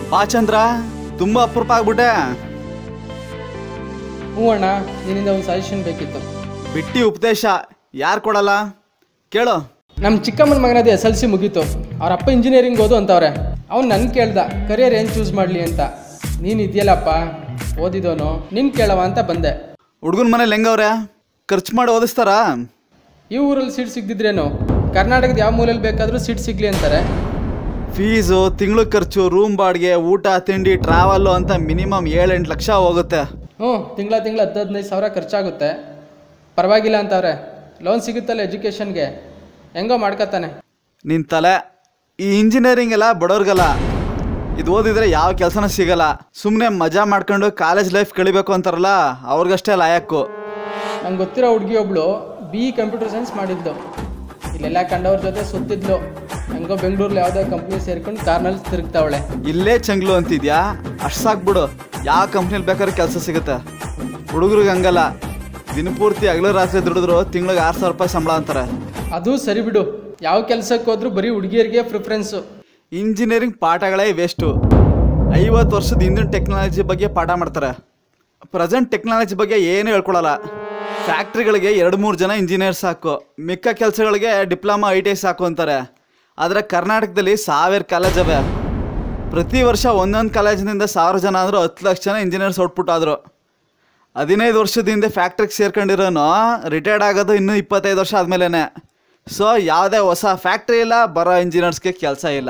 ಬಾ ಚಂದ್ರ ತುಂಬಾ ಅಪರೂಪ ಆಗ್ಬಿಟ್ಟೆ ಹ್ಞೂ ಅಣ್ಣ ನಿನ್ನಿಂದ ಒಂದು ಸಜೆಷನ್ ಬೇಕಿತ್ತು ಬಿಟ್ಟಿ ಉಪದೇಶ ಯಾರು ಕೊಡಲ್ಲ ಕೇಳು ನಮ್ಮ ಚಿಕ್ಕಮ್ಮನ ಮಗನದು ಎಸ್ ಎಲ್ ಸಿ ಮುಗೀತು ಅವ್ರ ಅಪ್ಪ ಇಂಜಿನಿಯರಿಂಗ್ ಓದು ಅಂತವ್ರೆ ಅವ್ನು ನನ್ನ ಕೇಳ್ದ ಕರಿಯರ್ ಏನು ಚೂಸ್ ಮಾಡಲಿ ಅಂತ ನೀನು ಇದೆಯಲ್ಲಪ್ಪ ಓದಿದೋನು ನಿನ್ನ ಕೇಳವ ಅಂತ ಬಂದೆ ಹುಡುಗನ ಮನೇಲಿ ಹೆಂಗವ್ರೆ ಖರ್ಚು ಮಾಡಿ ಓದಿಸ್ತಾರಾ ಈ ಊರಲ್ಲಿ ಸೀಟ್ ಸಿಗ್ದಿದ್ರೇನು ಕರ್ನಾಟಕದ ಯಾವ ಮೂಲೆಯಲ್ಲಿ ಬೇಕಾದರೂ ಸೀಟ್ ಸಿಗಲಿ ಅಂತಾರೆ ಫೀಸು ತಿಂಗಳು ಖರ್ಚು ರೂಮ್ ಬಾಡಿಗೆ ಊಟ ತಿಂಡಿ ಟ್ರಾವೆಲ್ಲು ಅಂತ ಮಿನಿಮಮ್ ಏಳೆಂಟು ಲಕ್ಷ ಹೋಗುತ್ತೆ ಹ್ಞೂ ತಿಂಗಳ ತಿಂಗಳ ಹತ್ತು ಹದಿನೈದು ಸಾವಿರ ಖರ್ಚಾಗುತ್ತೆ ಪರವಾಗಿಲ್ಲ ಅಂತವ್ರೆ ಲೋನ್ ಸಿಗುತ್ತಲ್ಲ ಎಜುಕೇಷನ್ಗೆ ಹೆಂಗೋ ಮಾಡ್ಕೊತಾನೆ ನಿನ್ನ ತಲೆ ಈ ಇಂಜಿನಿಯರಿಂಗ್ ಎಲ್ಲ ಬಡವ್ರಿಗಲ್ಲ ಇದು ಓದಿದ್ರೆ ಯಾವ ಕೆಲಸನೂ ಸಿಗಲ್ಲ ಸುಮ್ಮನೆ ಮಜಾ ಮಾಡ್ಕೊಂಡು ಕಾಲೇಜ್ ಲೈಫ್ ಕಳಿಬೇಕು ಅಂತಾರಲ್ಲ ಅವ್ರಿಗಷ್ಟೇ ಲಾಯಕ್ಕು ನಂಗೆ ಗೊತ್ತಿರೋ ಹುಡುಗಿ ಒಬ್ಳು ಬಿ ಕಂಪ್ಯೂಟರ್ ಸೈನ್ಸ್ ಮಾಡಿದ್ಲು ಇಲ್ಲೆಲ್ಲ ಕಂಡವ್ರ ಜೊತೆ ಸುತ್ತಿದ್ಲು ಹೆಂಗೋ ಬೆಂಗಳೂರಲ್ಲಿ ಯಾವುದೋ ಕಂಪ್ನಿ ಸೇರ್ಕೊಂಡು ಕಾರ್ನಲ್ಲಿ ತಿರುಗ್ತಾವಳೆ ಇಲ್ಲೇ ಚಂಗ್ಲು ಅಂತಿದ್ಯಾ ಅಷ್ಟು ಸಾಕ್ಬಿಡು ಯಾವ ಕಂಪ್ನಿಲಿ ಬೇಕಾದ್ರೆ ಕೆಲಸ ಸಿಗುತ್ತೆ ಹುಡುಗರಿಗೆ ಹಂಗಲ್ಲ ದಿನಪೂರ್ತಿ ಹಗಲು ರಾತ್ರಿ ದುಡಿದ್ರು ತಿಂಗಳಿಗೆ ಆರು ಸಾವಿರ ರೂಪಾಯಿ ಸಂಬಳ ಅಂತಾರೆ ಅದು ಸರಿ ಬಿಡು ಯಾವ ಕೆಲಸಕ್ಕೆ ಹೋದ್ರೂ ಬರೀ ಹುಡುಗಿಯರಿಗೆ ಪ್ರಿಫರೆನ್ಸು ಇಂಜಿನಿಯರಿಂಗ್ ಪಾಠಗಳೇ ವೇಸ್ಟು ಐವತ್ತು ವರ್ಷದ ಹಿಂದಿನ ಟೆಕ್ನಾಲಜಿ ಬಗ್ಗೆ ಪಾಠ ಮಾಡ್ತಾರೆ ಪ್ರೆಸೆಂಟ್ ಟೆಕ್ನಾಲಜಿ ಬಗ್ಗೆ ಏನು ಹೇಳ್ಕೊಳಲ್ಲ ಫ್ಯಾಕ್ಟ್ರಿಗಳಿಗೆ ಎರಡು ಮೂರು ಜನ ಇಂಜಿನಿಯರ್ ಸಾಕು ಮಿಕ್ಕ ಕೆಲಸಗಳಿಗೆ ಡಿಪ್ಲೊಮಾ ಐ ಟಿ ಐ ಸಾಕು ಅಂತಾರೆ ಆದರೆ ಕರ್ನಾಟಕದಲ್ಲಿ ಸಾವಿರ ಕಾಲೇಜ್ ಅವೆ ಪ್ರತಿ ವರ್ಷ ಒಂದೊಂದು ಕಾಲೇಜಿನಿಂದ ಸಾವಿರ ಜನ ಅಂದರೂ ಹತ್ತು ಲಕ್ಷ ಜನ ಇಂಜಿನಿಯರ್ಸ್ ಔಟ್ಪುಟ್ ಆದರು ಹದಿನೈದು ವರ್ಷದ ಹಿಂದೆ ಫ್ಯಾಕ್ಟ್ರಿಗೆ ಸೇರ್ಕೊಂಡಿರೋನು ರಿಟೈರ್ಡ್ ಆಗೋದು ಇನ್ನೂ ಇಪ್ಪತ್ತೈದು ವರ್ಷ ಆದಮೇಲೆ ಸೊ ಯಾವುದೇ ಹೊಸ ಫ್ಯಾಕ್ಟ್ರಿ ಇಲ್ಲ ಬರೋ ಇಂಜಿನಿಯರ್ಸ್ಗೆ ಕೆಲಸ ಇಲ್ಲ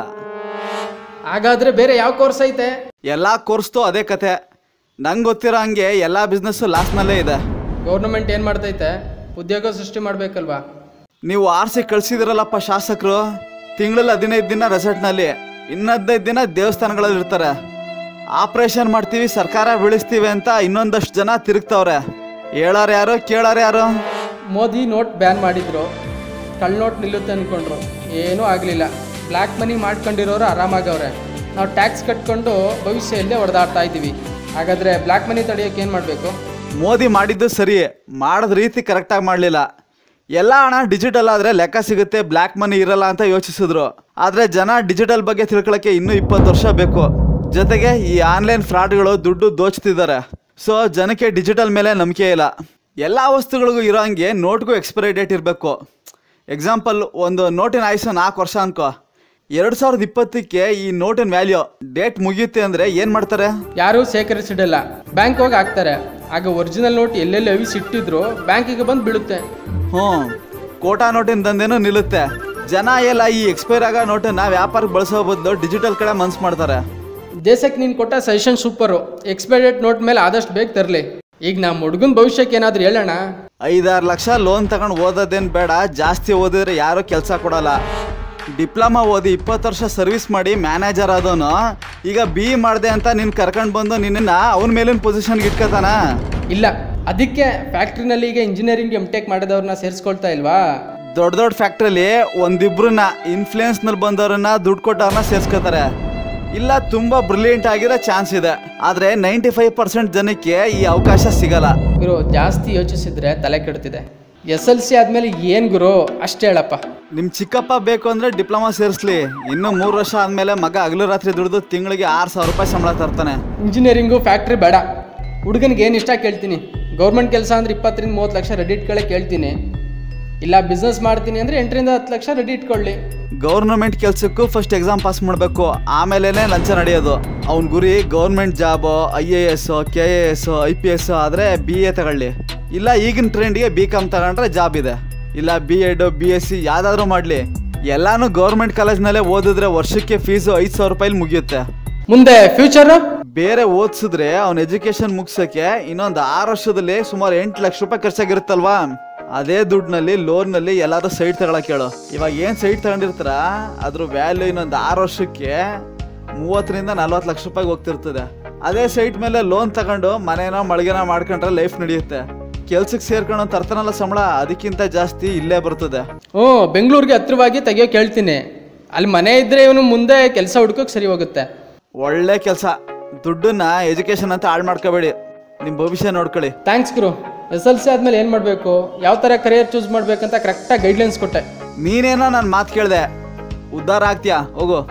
ಹಾಗಾದರೆ ಬೇರೆ ಯಾವ ಕೋರ್ಸ್ ಐತೆ ಎಲ್ಲ ಕೋರ್ಸ್ತು ಅದೇ ಕತೆ ನಂಗೆ ಗೊತ್ತಿರೋ ಹಂಗೆ ಎಲ್ಲ ಬಿಸ್ನೆಸ್ಸು ಲಾಸ್ನಲ್ಲೇ ಇದೆ ಗೌರ್ಮೆಂಟ್ ಏನು ಮಾಡ್ತೈತೆ ಉದ್ಯೋಗ ಸೃಷ್ಟಿ ಮಾಡಬೇಕಲ್ವಾ ನೀವು ಆರಿಸಿ ಕಳ್ಸಿದಿರಲ್ಲಪ್ಪ ಶಾಸಕರು ತಿಂಗಳಲ್ಲಿ ಹದಿನೈದು ದಿನ ರೆಸಾರ್ಟ್ನಲ್ಲಿ ಇನ್ನು ಹದಿನೈದು ದಿನ ದೇವಸ್ಥಾನಗಳಲ್ಲಿ ಇರ್ತಾರೆ ಆಪ್ರೇಷನ್ ಮಾಡ್ತೀವಿ ಸರ್ಕಾರ ಬೀಳಿಸ್ತೀವಿ ಅಂತ ಇನ್ನೊಂದಷ್ಟು ಜನ ತಿರುಗ್ತವ್ರೆ ಹೇಳೋರು ಯಾರು ಕೇಳೋರು ಯಾರು ಮೋದಿ ನೋಟ್ ಬ್ಯಾನ್ ಮಾಡಿದ್ರು ಕಳ್ಳ ನೋಟ್ ನಿಲ್ಲುತ್ತೆ ಅಂದ್ಕೊಂಡ್ರು ಏನೂ ಆಗಲಿಲ್ಲ ಬ್ಲ್ಯಾಕ್ ಮನಿ ಮಾಡ್ಕೊಂಡಿರೋರು ಆರಾಮಾಗವ್ರೆ ನಾವು ಟ್ಯಾಕ್ಸ್ ಕಟ್ಕೊಂಡು ಭವಿಷ್ಯದಲ್ಲೇ ಹೊಡೆದಾಡ್ತಾ ಇದ್ದೀವಿ ಹಾಗಾದರೆ ಬ್ಲ್ಯಾಕ್ ಮನಿ ತಡೆಯೋಕೆ ಏನು ಮಾಡಬೇಕು ಮೋದಿ ಮಾಡಿದ್ದು ಸರಿ ಮಾಡೋದ್ ರೀತಿ ಕರೆಕ್ಟಾಗಿ ಮಾಡಲಿಲ್ಲ ಎಲ್ಲ ಹಣ ಡಿಜಿಟಲ್ ಆದರೆ ಲೆಕ್ಕ ಸಿಗುತ್ತೆ ಬ್ಲ್ಯಾಕ್ ಮನಿ ಇರಲ್ಲ ಅಂತ ಯೋಚಿಸಿದ್ರು ಆದರೆ ಜನ ಡಿಜಿಟಲ್ ಬಗ್ಗೆ ತಿಳ್ಕೊಳಕ್ಕೆ ಇನ್ನೂ ಇಪ್ಪತ್ತು ವರ್ಷ ಬೇಕು ಜೊತೆಗೆ ಈ ಆನ್ಲೈನ್ ಫ್ರಾಡ್ಗಳು ದುಡ್ಡು ದೋಚ್ತಿದ್ದಾರೆ ಸೊ ಜನಕ್ಕೆ ಡಿಜಿಟಲ್ ಮೇಲೆ ನಂಬಿಕೆ ಇಲ್ಲ ಎಲ್ಲ ವಸ್ತುಗಳಿಗೂ ಇರೋ ಹಂಗೆ ನೋಟ್ಗೂ ಎಕ್ಸ್ಪೈರಿ ಡೇಟ್ ಇರಬೇಕು ಎಕ್ಸಾಂಪಲ್ ಒಂದು ನೋಟಿನ ಆಯುಸ್ಸು ನಾಲ್ಕು ವರ್ಷ ಅನ್ಕೋ ಎರಡು ಸಾವಿರದ ಇಪ್ಪತ್ತಕ್ಕೆ ಈ ನೋಟಿನ ವ್ಯಾಲ್ಯೂ ಡೇಟ್ ಮುಗಿಯುತ್ತೆ ಅಂದರೆ ಏನು ಮಾಡ್ತಾರೆ ಯಾರೂ ಸೇಕರಿಸಿಡಲ್ಲ ಬ್ಯಾಂಕ್ ಹೋಗಿ ಹಾಕ್ತಾರೆ ಆಗ ಒರಿಜಿನಲ್ ನೋಟ್ ಎಲ್ಲೆಲ್ಲಿ ಅವಿಸಿ ಇಟ್ಟಿದ್ರು ಬ್ಯಾಂಕಿಗೆ ಬಂದು ಬೀಳುತ್ತೆ ಹ್ಞೂ ಕೋಟಾ ನೋಟಿನ ದಂಧೆನೂ ನಿಲ್ಲುತ್ತೆ ಜನ ಎಲ್ಲ ಈ ಎಕ್ಸ್ಪೈರ್ ಆಗೋ ನೋಟನ್ನ ವ್ಯಾಪಾರಕ್ಕೆ ಬಳಸೋ ಬದಲು ಡಿಜಿಟಲ್ ಕಡೆ ಮನ್ಸು ಮಾಡ್ತಾರೆ ದೇಶಕ್ಕೆ ನೀನು ಕೊಟ್ಟ ಸಜೆಷನ್ ಸೂಪರು ಎಕ್ಸ್ಪೈರ್ಡೆಡ್ ನೋಟ್ ಮೇಲೆ ಆದಷ್ಟು ಬೇಗ ತರಲಿ ಈಗ ನಮ್ಮ ಹುಡುಗನ ಭವಿಷ್ಯಕ್ಕೆ ಏನಾದರೂ ಹೇಳೋಣ ಐದಾರು ಲಕ್ಷ ಲೋನ್ ತಗೊಂಡು ಓದೋದೇನು ಬೇಡ ಜಾಸ್ತಿ ಓದಿದ್ರೆ ಯಾರೂ ಕೆಲಸ ಕೊಡಲ್ಲ ಡಿಪ್ಲೊಮಾ ಓದಿ ಇಪ್ಪತ್ತು ವರ್ಷ ಸರ್ವಿಸ್ ಮಾಡಿ ಮ್ಯಾನೇಜರ್ ಆದವನು ಈಗ ಬಿ ಮಾಡಿದೆ ಅಂತ ನಿನ್ನ ಕರ್ಕೊಂಡು ಬಂದು ನಿನ್ನನ್ನು ಅವನ ಮೇಲಿನ ಪೊಸಿಷನ್ಗೆ ಇಟ್ಕೋತಾನ ಇಲ್ಲ ಅದಕ್ಕೆ ಫ್ಯಾಕ್ಟ್ರಿನಲ್ಲಿ ಈಗ ಇಂಜಿನಿಯರಿಂಗ್ ಎಮ್ ಟೆಕ್ ಮಾಡಿದವ್ರನ್ನ ಸೇರಿಸ್ಕೊಳ್ತಾ ಇಲ್ವಾ ದೊಡ್ಡ ದೊಡ್ಡ ಫ್ಯಾಕ್ಟ್ರಿಲಿ ಒಂದಿಬ್ರನ್ನ ಇನ್ಫ್ಲೂಯೆನ್ಸ್ನಲ್ಲಿ ಬಂದವ್ರನ್ನ ದುಡ್ಡು ಕೊಟ್ಟವ್ರನ್ನ ಸೇರ್ಸ್ಕೋತಾರೆ ಇಲ್ಲ ತುಂಬ ಬ್ರಿಲಿಯಂಟ್ ಆಗಿರೋ ಚಾನ್ಸ್ ಇದೆ ಆದರೆ ನೈಂಟಿ ಫೈವ್ ಪರ್ಸೆಂಟ್ ಜನಕ್ಕೆ ಈ ಅವಕಾಶ ಸಿಗಲ್ಲ ಗುರು ಜಾಸ್ತಿ ಯೋಚಿಸಿದ್ರೆ ತಲೆ ಕೆಡ್ತಿದೆ ಎಸ್ ಎಲ್ ಸಿ ಆದಮೇಲೆ ಏನು ಗುರು ಅಷ್ಟೇ ಹೇಳಪ್ಪ ನಿಮ್ಮ ಚಿಕ್ಕಪ್ಪ ಬೇಕು ಅಂದರೆ ಡಿಪ್ಲೊಮಾ ಸೇರಿಸ್ಲಿ ಇನ್ನು ಮೂರು ವರ್ಷ ಆದಮೇಲೆ ಮಗ ಹಗಲು ರಾತ್ರಿ ದುಡಿದು ತಿಂಗಳಿಗೆ ಆರು ಸಾವಿರ ರೂಪಾಯಿ ಸಂಬಳ ತರ್ತಾನೆ ಇಂಜಿನಿಯರಿಂಗು ಫ್ಯಾಕ್ಟ್ರಿ ಬೇಡ ಹುಡುಗನಿಗೆ ಏನು ಇಷ್ಟ ಕೇಳ್ತೀನಿ ಗೌರ್ಮೆಂಟ್ ಕೆಲಸ ಅಂದ್ರೆ ಇಪ್ಪತ್ತರಿಂದ ಮೂವತ್ತು ಲಕ್ಷ ರೆಡಿ ಇಟ್ಕೊಳ್ಳೆ ಕೇಳ್ತೀನಿ ಇಲ್ಲ ಬಿಸ್ನೆಸ್ ಮಾಡ್ತೀನಿ ಅಂದರೆ ಎಂಟರಿಂದ ಹತ್ತು ಲಕ್ಷ ರೆಡಿ ಇಟ್ಕೊಳ್ಳಿ ಗೌರ್ನಮೆಂಟ್ ಕೆಲಸಕ್ಕೂ ಫಸ್ಟ್ ಎಕ್ಸಾಮ್ ಪಾಸ್ ಮಾಡಬೇಕು ಆಮೇಲೆ ಲಂಚ ನಡೆಯೋದು ಅವ್ನ ಗುರಿ government job I A S K A S I P S ಆದರೆ ಬಿ ಎ ತಗೊಳ್ಳಿ ಇಲ್ಲ ಈಗಿನ ಟ್ರೆಂಡ್ಗೆ ಬಿ ಕಾಮ್ ತಗೊಂಡ್ರೆ ಜಾಬ್ ಇದೆ ಇಲ್ಲ B ed B S C ಯಾವುದಾದ್ರೂ ಮಾಡಲಿ ಎಲ್ಲಾನು ಗೌರ್ಮೆಂಟ್ ಕಾಲೇಜ್ನಲ್ಲೇ ಓದಿದ್ರೆ ವರ್ಷಕ್ಕೆ ಫೀಸು ಐದು ಸಾವಿರ ರೂಪಾಯಿಲಿ ಮುಗಿಯುತ್ತೆ ಮುಂದೆ ಫ್ಯೂಚರು ಬೇರೆ ಓದಿಸಿದ್ರೆ ಅವ್ನ ಎಜುಕೇಶನ್ ಮುಗ್ಸಕ್ಕೆ ಇನ್ನೊಂದು ಆರು ವರ್ಷದಲ್ಲಿ ಸುಮಾರು ಎಂಟು ಲಕ್ಷ ರೂಪಾಯಿ ಖರ್ಚಾಗಿರುತ್ತಲ್ವಾ ಅದೇ ದುಡ್ಡಿನಲ್ಲಿ ಲೋನ್ನಲ್ಲಿ ಎಲ್ಲಾದ್ರೂ ಸೈಟ್ ತಗೊಳಕ್ ಹೇಳು ಇವಾಗ ಏನು ಸೈಟ್ ತಗೊಂಡಿರ್ತಾರ ಅದ್ರ ವ್ಯಾಲ್ಯೂ ಇನ್ನೊಂದು ಆರು ವರ್ಷಕ್ಕೆ ಮೂವತ್ತರಿಂದ ನಲ್ವತ್ತು ಲಕ್ಷ ರೂಪಾಯಿಗೆ ಹೋಗ್ತಿರ್ತದೆ ಅದೇ ಸೈಟ್ ಮೇಲೆ ಲೋನ್ ತಗೊಂಡು ಮನೇನೋ ಮಳಿಗೆನೋ ಮಾಡ್ಕೊಂಡ್ರೆ ಲೈಫ್ ನಡೆಯುತ್ತೆ ಕೆಲ್ಸಕ್ಕೆ ಸೇರ್ಕೊಂಡು ತರ್ತಾನಲ್ಲ ಸಂಬಳ ಅದಕ್ಕಿಂತ ಜಾಸ್ತಿ ಇಲ್ಲೇ ಬರ್ತದೆ ಹ್ಞೂ ಬೆಂಗಳೂರಿಗೆ ಹತ್ರವಾಗಿ ತೆಗಿಯೋಕೆ ಹೇಳ್ತೀನಿ ಅಲ್ಲಿ ಮನೆ ಇದ್ದರೆ ಇವನು ಮುಂದೆ ಕೆಲಸ ಹುಡ್ಕೋಕೆ ಸರಿ ಹೋಗುತ್ತೆ ಒಳ್ಳೆ ಕೆಲಸ ದುಡ್ಡನ್ನ ಎಜುಕೇಶನ್ ಅಂತ ಹಾಳು ಮಾಡ್ಕೋಬೇಡಿ ನಿಮ್ಮ ಭವಿಷ್ಯ ನೋಡ್ಕೊಳ್ಳಿ ಥ್ಯಾಂಕ್ಸ್ ಗುರು ಎಸ್ ಎಲ್ ಸಿ ಆದಮೇಲೆ ಏನು ಮಾಡಬೇಕು ಯಾವ ಥರ ಕರಿಯರ್ ಚೂಸ್ ಮಾಡ್ಬೇಕಂತ ಕರೆಕ್ಟಾಗಿ ಗೈಡ್ಲೈನ್ಸ್ ಕೊಟ್ಟೆ ನೀನೇನೋ ನನ್ನ ಮಾತು ಕೇಳಿದೆ ಉದ್ಧಾರ ಆಗ್ತೀಯಾ ಹೋಗು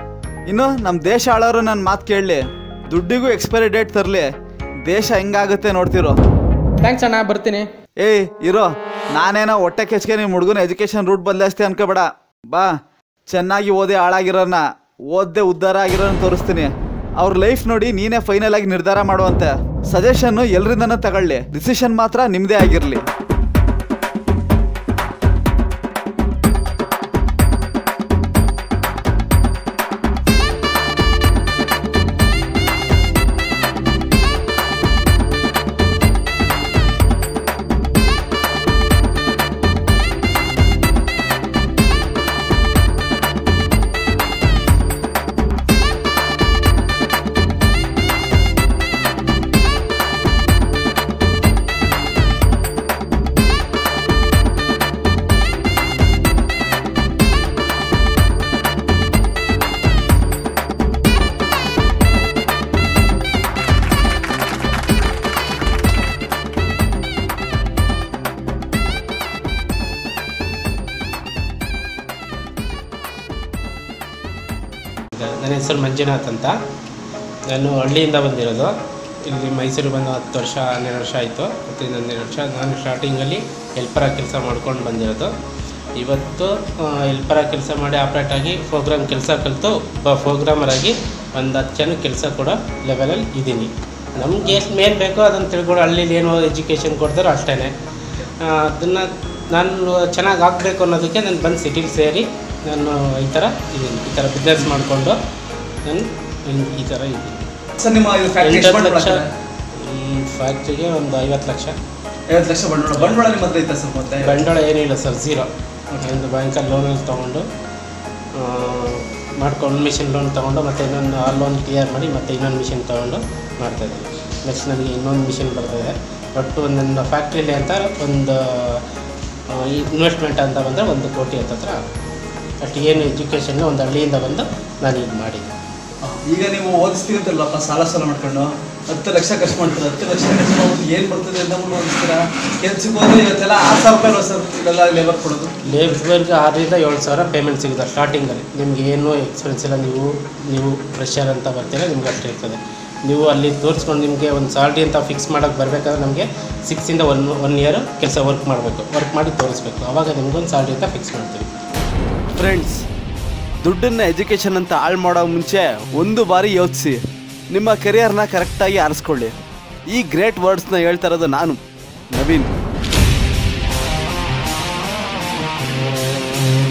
ಇನ್ನು ನಮ್ಮ ದೇಶ ಆಳೋರು ನನ್ನ ಮಾತು ಕೇಳಲಿ ದುಡ್ಡಿಗೂ ಎಕ್ಸ್ಪೈರಿ ಡೇಟ್ ತರಲಿ ದೇಶ ಹೆಂಗಾಗುತ್ತೆ ನೋಡ್ತಿರೋ ಥ್ಯಾಂಕ್ಸ್ ಅಣ್ಣ ಬರ್ತೀನಿ ಏಯ್ ಇರೋ ನಾನೇನೋ ಹೊಟ್ಟೆ ಕೆಚ್ಕೆ ನಿಮ್ಮ ಹುಡುಗನ ಎಜುಕೇಶನ್ ರೂಟ್ ಬದಲಾಯಿಸ್ತೆ ಅನ್ಕೋಬೇಡ ಬಾ ಚೆನ್ನಾಗಿ ಓದಿ ಹಾಳಾಗಿರೋನ್ನ ಓದ್ದೆ ಉದ್ಧಾರ ಆಗಿರೋನ್ನ ತೋರಿಸ್ತೀನಿ ಅವ್ರ ಲೈಫ್ ನೋಡಿ ನೀನೇ ಫೈನಲ್ ಆಗಿ ನಿರ್ಧಾರ ಮಾಡುವಂತೆ ಸಜೆಷನ್ನು ಎಲ್ರಿಂದನೂ ತಗೊಳ್ಳಿ ಡಿಸಿಷನ್ ಮಾತ್ರ ನಿಮ್ಮದೇ ಆಗಿರಲಿ ನನ್ನ ಹೆಸರು ಮಂಜುನಾಥ್ ಅಂತ ನಾನು ಹಳ್ಳಿಯಿಂದ ಬಂದಿರೋದು ಇಲ್ಲಿ ಮೈಸೂರಿಗೆ ಬಂದು ಹತ್ತು ವರ್ಷ ಹನ್ನೆರಡು ವರ್ಷ ಆಯಿತು ಹತ್ತರಿಂದ ಹನ್ನೆರಡು ವರ್ಷ ನಾನು ಸ್ಟಾರ್ಟಿಂಗಲ್ಲಿ ಹೆಲ್ಪರಾಗಿ ಕೆಲಸ ಮಾಡ್ಕೊಂಡು ಬಂದಿರೋದು ಇವತ್ತು ಹೆಲ್ಪರಾಗಿ ಕೆಲಸ ಮಾಡಿ ಆಪ್ರೇಟ್ ಆಗಿ ಪ್ರೋಗ್ರಾಮ್ ಕೆಲಸ ಕಲಿತು ಒಬ್ಬ ಪ್ರೋಗ್ರಾಮರ್ ಆಗಿ ಒಂದು ಹತ್ತು ಜನಕ್ಕೆ ಕೆಲಸ ಕೊಡೋ ಲೆವೆಲಲ್ಲಿ ಇದ್ದೀನಿ ನಮ್ಗೆ ಎಷ್ಟು ಮೇನ್ ಬೇಕೋ ಅದನ್ನು ತಿಳ್ಕೊಂಡು ಹಳ್ಳಿಲಿ ಏನು ಎಜುಕೇಷನ್ ಕೊಡ್ತಾರೋ ಅಷ್ಟೇ ಅದನ್ನು ನಾನು ಚೆನ್ನಾಗಿ ಆಗಬೇಕು ಅನ್ನೋದಕ್ಕೆ ನಾನು ಬಂದು ಸಿಟಿಲಿ ಸೇರಿ ನಾನು ಈ ಥರ ಇದ್ದೀನಿ ಈ ಥರ ಬಿಸ್ನೆಸ್ ಮಾಡಿಕೊಂಡು ನಾನು ಈ- ಈ ಥರ ಇದ್ದೀನಿ ಸರ್ ನಿಮ್ಮ ಎಂಟತ್ತು ಲಕ್ಷ ಫ್ಯಾಕ್ಟ್ರಿಗೆ ಒಂದು ಐವತ್ತು ಲಕ್ಷ ಐವತ್ತು ಲಕ್ಷ ಬಂಡವಾಳ ಬಂಡವಾಳ ನಿಮ್ಮ ಹತ್ರ ಐತೆ ಸರ್ ಮತ್ತೆ ಬಂಡವಾಳ ಏನಿಲ್ಲ ಸರ್ ಝೀರೋ ಒಂದು ಬ್ಯಾಂಕಲ್ಲಿ ಲೋನಲ್ಲಿ ತೊಗೊಂಡು ಮಾಡ್ಕೊಂಡು ಮಿಷಿನ್ ಲೋನ್ ತೊಗೊಂಡು ಮತ್ತು ಇನ್ನೊಂದು ಆ ಲೋನ್ ಕ್ಲಿಯರ್ ಮಾಡಿ ಮತ್ತು ಇನ್ನೊಂದು ಮಿಷಿನ್ ತೊಗೊಂಡು ಮಾಡ್ತಾಯಿದ್ದೀನಿ ನೆಕ್ಸ್ಟ್ ನನಗೆ ಇನ್ನೊಂದು ಮಿಷಿನ್ ಬರ್ತದೆ ಒಟ್ಟು ನನ್ನ ಫ್ಯಾಕ್ಟ್ರಿಲಿ ಅಂತ ಒಂದು ಇನ್ವೆಸ್ಟ್ಮೆಂಟ್ ಅಂತ ಬಂದರೆ ಒಂದು ಕೋಟಿ ಹತ್ತತ್ರ ಅಷ್ಟು ಏನು ಎಜುಕೇಷನ್ ಒಂದು ಹಳ್ಳಿಯಿಂದ ಬಂದು ನಾನು ಇದು ಮಾಡಿದ್ದೀನಿ ಈಗ ನೀವು ಓದಿಸ್ತೀವಿ ಅಂತಲ್ಲಪ್ಪ ಸಾಲ ಸಾಲ ಮಾಡ್ಕೊಂಡು ಹತ್ತು ಲಕ್ಷ ಖರ್ಚು ಮಾಡ್ತಾರೆ ಹತ್ತು ಲಕ್ಷ ಖರ್ಚು ಮಾಡ್ಬಿಟ್ಟು ಏನು ಬರ್ತದೆ ಅಂತ ಮುಂದೆ ಓದಿಸ್ತೀರಾ ಕೆಲ್ಸಕ್ಕೆ ಹೋದ್ರೆ ಇವತ್ತೆಲ್ಲ ಆರು ಸಾವಿರ ರೂಪಾಯಿ ಅಲ್ವಾ ಸರ್ ಇವೆಲ್ಲ ಲೇಬರ್ ಕೊಡೋದು ಲೇಬರ್ಗೆ ಆರರಿಂದ ಏಳು ಸಾವಿರ ಪೇಮೆಂಟ್ ಸಿಗುತ್ತೆ ಸ್ಟಾರ್ಟಿಂಗಲ್ಲಿ ನಿಮ್ಗೆ ಏನೂ ಎಕ್ಸ್ಪೀರಿಯನ್ಸ್ ಇಲ್ಲ ನೀವು ನೀವು ಫ್ರೆಶರ್ ಅಂತ ಬರ್ತೀರ ನಿಮ್ಗೆ ಅಷ್ಟೇ ಇರ್ತದೆ ನೀವು ಅಲ್ಲಿ ತೋರಿಸ್ಕೊಂಡು ನಿಮಗೆ ಒಂದು ಸ್ಯಾಲ್ರಿ ಅಂತ ಫಿಕ್ಸ್ ಮಾಡೋಕ್ಕೆ ಬರಬೇಕಾದ್ರೆ ನಮಗೆ ಸಿಕ್ಸಿಂದ ಒನ್ ಒನ್ ಇಯರ್ ಕೆಲಸ ವರ್ಕ್ ಮಾಡಬೇಕು ವರ್ಕ್ ಮಾಡಿ ತೋರಿಸ್ಬೇಕು ಆವಾಗ ನಿಮ್ಗೊಂದು ಸ್ಯಾಲ್ರಿ ಅಂತ ಫಿಕ್ಸ್ ಮಾಡ್ತೀವಿ ಫ್ರೆಂಡ್ಸ್ ದುಡ್ಡನ್ನ ಎಜುಕೇಷನ್ ಅಂತ ಹಾಳು ಮಾಡೋ ಮುಂಚೆ ಒಂದು ಬಾರಿ ಯೋಚಿಸಿ ನಿಮ್ಮ ಕೆರಿಯರ್ನ ಕರೆಕ್ಟಾಗಿ ಆರಿಸ್ಕೊಳ್ಳಿ ಈ ಗ್ರೇಟ್ ವರ್ಡ್ಸ್ನ ಹೇಳ್ತಾ ಇರೋದು ನಾನು ನವೀನ್